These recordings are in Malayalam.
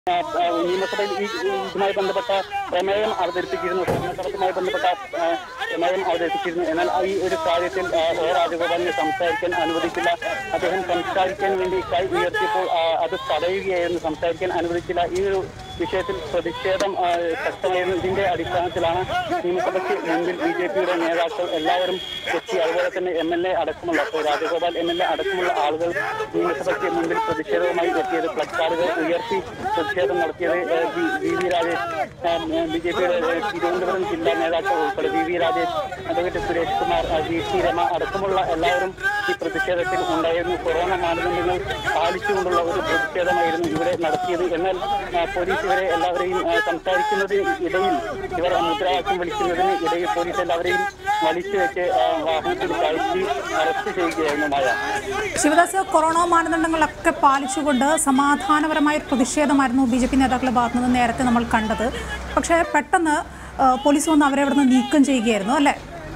ആ, ആ, നിയമസഭയിൽ ഈ ഇതുമായി ബന്ധപ്പെട്ട പ്രമേയം അവതരിപ്പിച്ചിരുന്നു സ്വർണ്ണക്കടത്തുമായി ബന്ധപ്പെട്ട ആ, പ്രമേയം അവതരിപ്പിച്ചിരുന്നു എന്നാൽ ഈ ഒരു കാര്യത്തിൽ ആ, ഒ രാജഗോപാലിനെ സംസാരിക്കാൻ അനുവദിച്ചില്ല അദ്ദേഹം സംസാരിക്കാൻ വേണ്ടി കൈ ഉയർത്തിയപ്പോൾ ആ, അത് തടയുകയായിരുന്നു സംസാരിക്കാൻ അനുവദിച്ചില്ല ഈ ഒരു വിഷയത്തിൽ പ്രതിഷേധം ആ, ശക്തമായിരുന്നു ഇതിന്റെ അടിസ്ഥാനത്തിലാണ് നിയമസഭയ്ക്ക് മുൻപിൽ ബി ജെ പിയുടെ നേതാക്കൾ എല്ലാവരും എത്തി അതുപോലെ തന്നെ എം എൽ എ അടക്കമുള്ള ഇപ്പോൾ രാജഗോപാൽ എം എൽ എ അടക്കമുള്ള ആളുകൾ നിയമസഭയ്ക്ക് മുൻപിൽ പ്രതിഷേധവുമായി എത്തിയത് പ്ലക്കാർഡുകൾ ഉയർത്തി പ്രതിഷേധം നടത്തിയത് ഏഹ്, V V V Rajesh B J പിയുടെ തിരുവനന്തപുരം ജില്ലാ നേതാക്കൾ ഉൾപ്പെടെ V V Rajesh advocate Suresh Kumar ആ, വി സി രമ അടക്കമുള്ള എല്ലാവരും ഈ പ്രതിഷേധത്തിൽ ഉണ്ടായിരുന്നു കൊറോണ മാനദണ്ഡങ്ങൾ പാലിച്ചുകൊണ്ടുള്ള ഒരു പ്രതിഷേധമായിരുന്നു ഇവിടെ നടത്തിയത് എന്നാൽ ആ, പോലീസ് ഇവരെ എല്ലാവരെയും ആ, സംസാരിക്കുന്നതിന് ഇടയിൽ ഇവർ മുദ്രാവാക്യം വിളിക്കുന്നതിന് ഇടയിൽ പോലീസ് എല്ലാവരെയും വലിച്ചു വെച്ച് ആ, വാഹനത്തിൽ കയറ്റി അറസ്റ്റ് ചെയ്യുകയായിരുന്നു മായ ശിവദാസ് കൊറോണ മാനദണ്ഡങ്ങളൊക്കെ പാലിച്ചുകൊണ്ട് സമാധാനപരമായ ഒരു പ്രതിഷേധമായിരുന്നു ബി ജെ പി നേതാക്കളുടെ ഭാഗത്തു നിന്ന് നേരത്തെ നമ്മൾ കണ്ടത് പക്ഷേ പെട്ടെന്ന് ആ, പോലീസ് വന്ന് അവരെ അവിടെ നിന്ന് നീക്കം ചെയ്യുകയായിരുന്നു അല്ലേ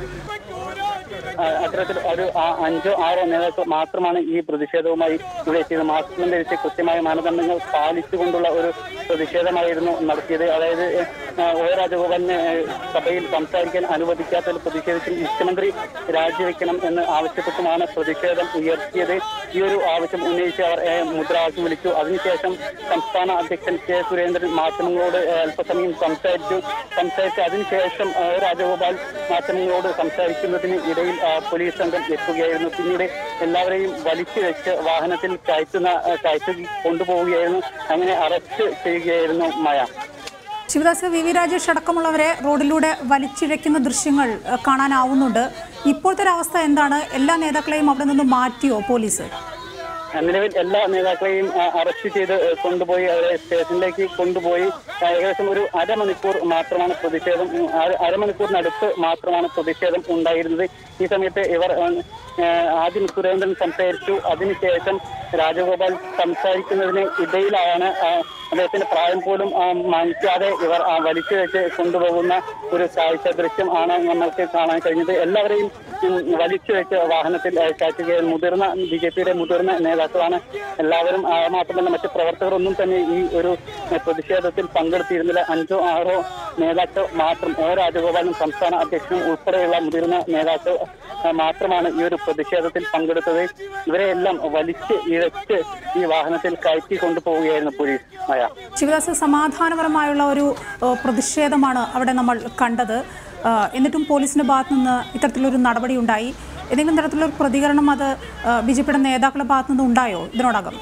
ആ, അത്തരത്തിൽ ഒരു ആ, അഞ്ചോ ആറോ നേതാക്കൾ മാത്രമാണ് ഈ പ്രതിഷേധവുമായി ഇവിടെ എത്തിയത് മാസ്കും ധരിച്ച് കൃത്യമായ മാനദണ്ഡങ്ങൾ പാലിച്ചുകൊണ്ടുള്ള ഒരു പ്രതിഷേധമായിരുന്നു നടത്തിയത് അതായത് ആ, ഒ രാജഗോപാലിനെ ഏ, സഭയിൽ സംസാരിക്കാൻ അനുവദിക്കാത്തതിൽ പ്രതിഷേധിച്ച് മുഖ്യമന്ത്രി രാജിവെക്കണം എന്ന് ആവശ്യപ്പെട്ടുമാണ് പ്രതിഷേധം ഉയർത്തിയത് ഈ ഒരു ആവശ്യം ഉന്നയിച്ച് അവർ ഏ, മുദ്രാവാക്യം വിളിച്ചു അതിനുശേഷം സംസ്ഥാന അധ്യക്ഷൻ കെ സുരേന്ദ്രൻ മാധ്യമങ്ങളോട് ഏ, അല്പസമയം സംസാരിച്ചു സംസാരിച്ച് അതിനുശേഷം ആ, രാജഗോപാൽ മാധ്യമങ്ങളോട് സംസാരിക്കുന്നതിന് ഇടയിൽ ആ, പോലീസ് സംഘം എത്തുകയായിരുന്നു പിന്നീട് എല്ലാവരെയും വലിച്ചു വെച്ച് വാഹനത്തിൽ കയറ്റുന്ന ആ, കയറ്റി കൊണ്ടുപോവുകയായിരുന്നു അങ്ങനെ അറസ്റ്റ് ചെയ്യുകയായിരുന്നു മയ ശിവദാസ് വി വി രാജേഷ് അടക്കമുള്ളവരെ റോഡിലൂടെ വലിച്ചിഴയ്ക്കുന്ന ദൃശ്യങ്ങൾ ആ, കാണാനാവുന്നുണ്ട് ഇപ്പോഴത്തെ ഒരു അവസ്ഥ എന്താണ് എല്ലാ നേതാക്കളെയും അവിടെ നിന്ന് മാറ്റിയോ പോലീസ് നിലവിൽ എല്ലാ നേതാക്കളെയും ആ, അറസ്റ്റ് ചെയ്ത് ഏ, കൊണ്ടുപോയി അവരെ സ്റ്റേഷനിലേക്ക് കൊണ്ടുപോയി ആ, ഏകദേശം ഒരു അരമണിക്കൂർ മാത്രമാണ് പ്രതിഷേധം ഉം, അര- അരമണിക്കൂറിനടുത്ത് മാത്രമാണ് പ്രതിഷേധം ഉണ്ടായിരുന്നത് ഈ സമയത്ത് ഇവർ ആ, ആ, ആദ്യം സുരേന്ദ്രൻ സംസാരിച്ചു അതിനുശേഷം രാജഗോപാൽ സംസാരിക്കുന്നതിന് ഇടയിലാണ് ആ, അദ്ദേഹത്തിന്റെ പ്രായം പോലും ആ, മാനിക്കാതെ ഇവർ ആ, വലിച്ചു വെച്ച് കൊണ്ടുപോകുന്ന ഒരു കാഴ്ച ദൃശ്യം ആണ് നമ്മൾക്ക് കാണാൻ കഴിഞ്ഞത് എല്ലാവരെയും ഉം, വലിച്ചു വെച്ച് വാഹനത്തിൽ ആ, കയറ്റുകയും മുതിർന്ന ബി ജെ പിയുടെ മുതിർന്ന നേതാക്കളാണ് എല്ലാവരും ആ, മാത്രമല്ല മറ്റ് പ്രവർത്തകരൊന്നും തന്നെ ഈ ഒരു ആ, പ്രതിഷേധത്തിൽ പങ്കെടുത്തിരുന്നില്ല അഞ്ചോ ആറോ നേതാക്കൾ മാത്രം ഓ രാജഗോപാലും സംസ്ഥാന അധ്യക്ഷനും ഉൾപ്പെടെയുള്ള മുതിർന്ന നേതാക്കൾ ആ, മാത്രമാണ് ഈ ഒരു പ്രതിഷേധത്തിൽ പങ്കെടുത്തത് ഇവരെ എല്ലാം വലിച്ച് ഇഴച്ച് ഈ വാഹനത്തിൽ കയറ്റി കൊണ്ടുപോവുകയായിരുന്നു പോലീസ് മയ ശിവദാസ് സമാധാനപരമായുള്ള ഒരു ആ, പ്രതിഷേധമാണ് അവിടെ നമ്മൾ കണ്ടത് ആ, എന്നിട്ടും പോലീസിന്റെ ഭാഗത്തു നിന്ന് ഇത്തരത്തിലൊരു നടപടി ഉണ്ടായി ഏതെങ്കിലും തരത്തിലുള്ള ഒരു പ്രതികരണം അത് ബി ജെ പിയുടെ നേതാക്കളുടെ ഭാഗത്തു നിന്ന് ഉണ്ടായോ ഇതിനോടകം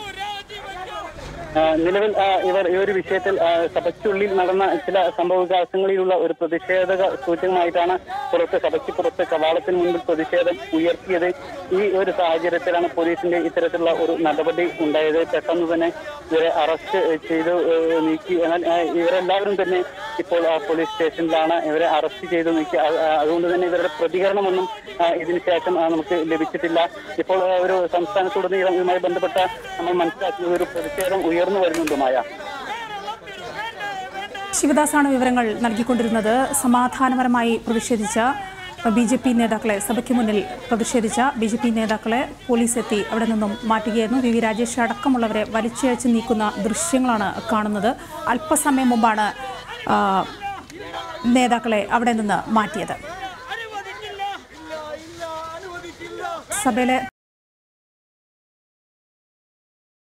ആ, നിലവിൽ ആ, ഇവർ ഈ ഒരു വിഷയത്തിൽ ആ, സഭയ്ക്കുള്ളിൽ നടന്ന ചില സംഭവ വികാസങ്ങളിലുള്ള ഒരു പ്രതിഷേധ സൂചകമായിട്ടാണ് പുറത്ത് സഭയ്ക്ക് പുറത്ത് കവാടത്തിന് മുൻപിൽ പ്രതിഷേധം ഉയർത്തിയത് ഈ ഒരു സാഹചര്യത്തിലാണ് പോലീസിന്റെ ഇത്തരത്തിലുള്ള ഒരു നടപടി ഉണ്ടായത് പെട്ടെന്ന് തന്നെ ഇവരെ അറസ്റ്റ് ചെയ്ത് ഏ, നീക്കി എന്നാൽ ആ, ഇവരെല്ലാവരും തന്നെ ഇപ്പോൾ ആ, പോലീസ് സ്റ്റേഷനിലാണ് ഇവരെ അറസ്റ്റ് ചെയ്ത് നീക്കി അത് ആ, അതുകൊണ്ട് തന്നെ ഇവരുടെ പ്രതികരണമൊന്നും ആ, ഇതിന് ശേഷം ആ, നമുക്ക് ലഭിച്ചിട്ടില്ല ഇപ്പോൾ ആ, ഒരു സംസ്ഥാനത്തുടനീളം ഇതുമായി ബന്ധപ്പെട്ട നമ്മൾ മനസ്സിലാക്കിയ ഒരു പ്രതിഷേധം ഉയർന്നു വരുന്നുണ്ട് മായ ശിവദാസാണ് വിവരങ്ങൾ നൽകിക്കൊണ്ടിരുന്നത് സമാധാനപരമായി പ്രതിഷേധിച്ച ബി ജെ പി നേതാക്കളെ സഭയ്ക്ക് മുന്നിൽ പ്രതിഷേധിച്ച ബി ജെ പി നേതാക്കളെ പോലീസ് എത്തി അവിടെ നിന്നും മാറ്റുകയായിരുന്നു വി വി രാജേഷ് അടക്കമുള്ളവരെ വലിച്ചിഴച്ച് നീക്കുന്ന ദൃശ്യങ്ങളാണ് കാണുന്നത് അല്പസമയം മുമ്പാണ് ആ, നേതാക്കളെ അവിടെ നിന്ന് മാറ്റിയത് സഭയിലെ